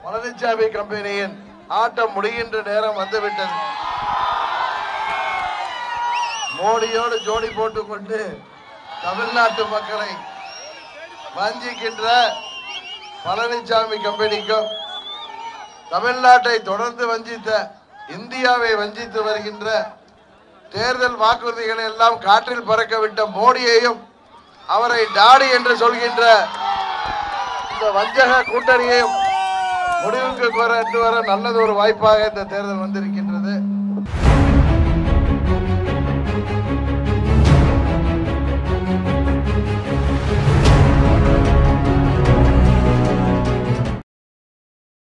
பழனிசாமி கம்பெனியின் ஆட்டம் முடிகின்ற நேரம் வந்துவிட்டது மோடியோடு ஜோடி போட்டுக்கொண்டு தமிழ்நாட்டு மக்களை வஞ்சிக்கின்ற பழனிசாமி கம்பெனிக்கும் தமிழ்நாட்டை தொடர்ந்து வஞ்சித்த இந்தியாவை வஞ்சித்து வருகின்ற தேர்தல் வாக்குறுதிகளை எல்லாம் காற்றில் பறக்க விட்ட மோடியையும் அவரை டாடி என்று சொல்கின்ற இந்த வஞ்சக கூட்டணியையும் முடிவுக்கு கொண்டு வர நல்லது ஒரு வாய்ப்பாக இந்த தேர்தல் வந்திருக்கின்றது